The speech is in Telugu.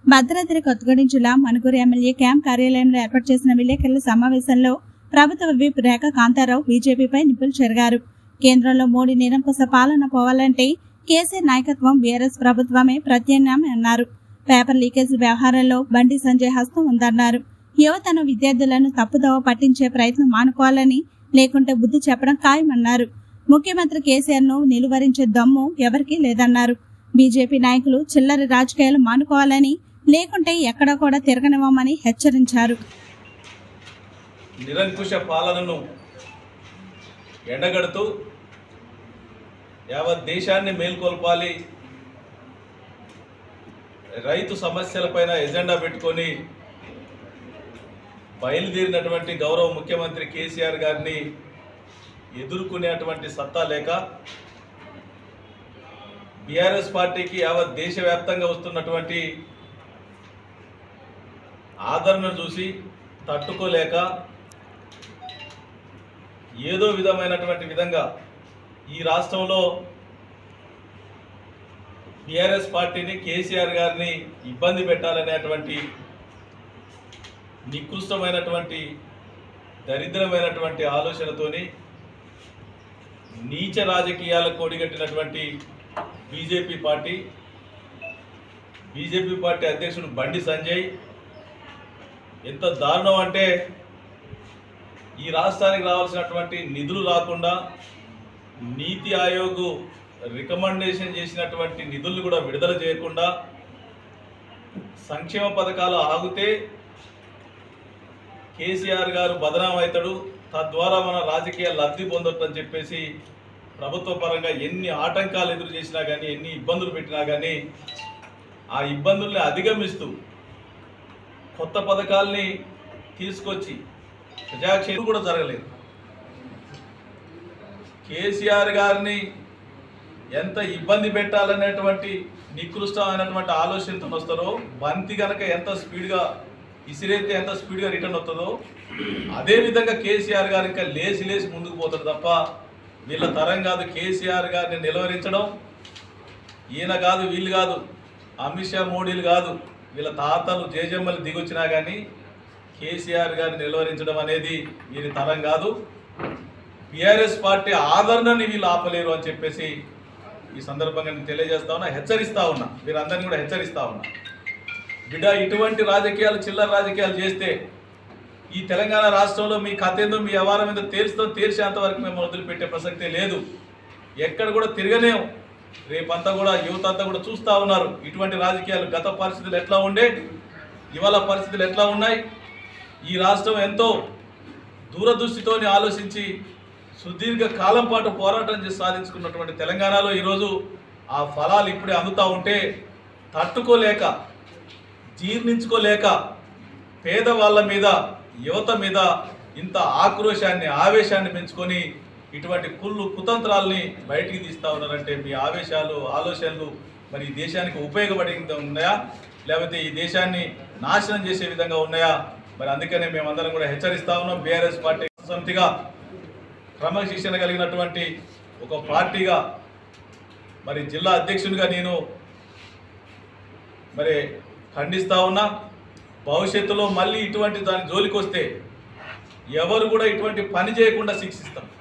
భద్రాద్రి కొత్తగూడెం జిల్లా మనుగురు ఎమ్మెల్యే క్యాంప్ కార్యాలయంలో ఏర్పాటు చేసిన విలేకరుల సమావేశంలో ప్రభుత్వ విప్ రేఖ కాంతారావు బీజేపీపై నిప్పులు చెరిగారు కేంద్రంలో మోడీ నిరంకుశ పాలన పోవాలంటే కేసీఆర్ నాయకత్వం బీఆర్ఎస్ ప్రభుత్వమే ప్రత్యామ్నాయం అన్నారు పేపర్ లీకేజ్ వ్యవహారంలో బండి సంజయ్ హస్తం ఉందన్నారు యువతను విద్యార్థులను తప్పుదోవ పట్టించే ప్రయత్నం మానుకోవాలని లేకుంటే బుద్ధి చెప్పడం ఖాయమన్నారు ముఖ్యమంత్రి కేసీఆర్ ను నిలువరించే దమ్ము ఎవరికీ లేదన్నారు బీజేపీ నాయకులు చిల్లరి రాజకీయాలు మానుకోవాలని లేకుంటే ఎక్కడా కూడా తిరగనివ్వమని హెచ్చరించారు నిరంకుశ పాలనను ఎండగడుతూ యావత్ దేశాన్ని మేల్కొల్పాలి రైతు సమస్యలపైన ఎజెండా పెట్టుకొని బయలుదేరినటువంటి గౌరవ ముఖ్యమంత్రి కేసీఆర్ గారిని ఎదుర్కొనేటువంటి సత్తా లేక బీఆర్ఎస్ పార్టీకి యావత్ దేశవ్యాప్తంగా వస్తున్నటువంటి ఆదరణ చూసి తట్టుకోలేక ఏదో విధమైనటువంటి విధంగా ఈ రాష్ట్రంలో బీఆర్ఎస్ పార్టీని కేసీఆర్ గారిని ఇబ్బంది పెట్టాలనేటువంటి నికృష్టమైనటువంటి దరిద్రమైనటువంటి ఆలోచనతోని నీచ రాజకీయాలకు ఒడిగట్టినటువంటి బీజేపీ పార్టీ బీజేపీ పార్టీ అధ్యక్షుడు బండి సంజయ్ ఎంత దారుణం అంటే ఈ రాష్ట్రానికి రావాల్సినటువంటి నిధులు రాకుండా నీతి ఆయోగ్ రికమెండేషన్ చేసినటువంటి నిధులు కూడా విడుదల చేయకుండా సంక్షేమ పథకాలు ఆగితే కేసీఆర్ గారు బదనాం అవుతాడు తద్వారా మన రాజకీయ లబ్ధి పొందొచ్చని చెప్పేసి ప్రభుత్వ పరంగా ఎన్ని ఆటంకాలు ఎదురు చేసినా కానీ ఎన్ని ఇబ్బందులు పెట్టినా కానీ ఆ ఇబ్బందుల్ని అధిగమిస్తూ కొత్త పథకాల్ని తీసుకొచ్చి ప్రజాక్షేమం కూడా జరగలేదు కేసీఆర్ గారిని ఎంత ఇబ్బంది పెట్టాలనేటువంటి నికృష్టమైనటువంటి ఆలోచనతో వస్తారో బంతి గనక ఎంత స్పీడ్గా ఇసిరైతే ఎంత స్పీడ్గా రిటర్న్ వస్తుందో అదే విధంగా కేసీఆర్ గారు ఇంకా లేచి లేచి ముందుకు పోతాడు తప్ప వీళ్ళ తరం కాదు కేసీఆర్ గారిని నిలవరించడం ఈయన కాదు వీళ్ళు కాదు అమిత్ షా మోడీలు కాదు వీళ్ళ తాతలు జేజమ్మలు దిగొచ్చినా కానీ కేసీఆర్ గారిని నిలువరించడం అనేది వీరి తరం కాదు బీఆర్ఎస్ పార్టీ ఆదరణని వీళ్ళు ఆపలేరు అని చెప్పేసి ఈ సందర్భంగా నేను తెలియజేస్తా ఉన్నా హెచ్చరిస్తా ఉన్నా వీరందరినీ కూడా హెచ్చరిస్తా ఉన్నా బిడ్డ ఇటువంటి రాజకీయాలు చిల్లర రాజకీయాలు చేస్తే ఈ తెలంగాణ రాష్ట్రంలో మీ కథ ఏందో మీ వ్యవహారం ఏందో తేల్చుతో తేల్చేంత వరకు మేము వదిలిపెట్టే ప్రసక్తే లేదు ఎక్కడ కూడా తిరగలేం రేపంతా కూడా యువత అంతా కూడా చూస్తూ ఉన్నారు ఇటువంటి రాజకీయాలు గత పరిస్థితులు ఎట్లా ఉండే ఇవాళ పరిస్థితులు ఎట్లా ఉన్నాయి ఈ రాష్ట్రం ఎంతో దూరదృష్టితోని ఆలోచించి సుదీర్ఘ కాలం పాటు పోరాటం చేసి సాధించుకున్నటువంటి తెలంగాణలో ఈరోజు ఆ ఫలాలు ఇప్పుడే అందుతూ ఉంటే తట్టుకోలేక జీర్ణించుకోలేక పేదవాళ్ళ మీద యువత మీద ఇంత ఆక్రోశాన్ని ఆవేశాన్ని పెంచుకొని ఇటువంటి కుళ్ళు కుతంత్రాలని బయటికి తీస్తా ఉన్నారంటే మీ ఆవేశాలు ఆలోచనలు మరి ఈ దేశానికి ఉపయోగపడే విధంగా ఉన్నాయా లేకపోతే ఈ దేశాన్ని నాశనం చేసే విధంగా ఉన్నాయా మరి అందుకనే మేమందరం కూడా హెచ్చరిస్తా ఉన్నాం బీఆర్ఎస్ పార్టీ సమితిగా క్రమశిక్షణ కలిగినటువంటి ఒక పార్టీగా మరి జిల్లా అధ్యక్షునిగా నేను మరి ఖండిస్తా ఉన్నా భవిష్యత్తులో మళ్ళీ ఇటువంటి దాని జోలికి వస్తే ఎవరు కూడా ఇటువంటి పని చేయకుండా శిక్షిస్తాం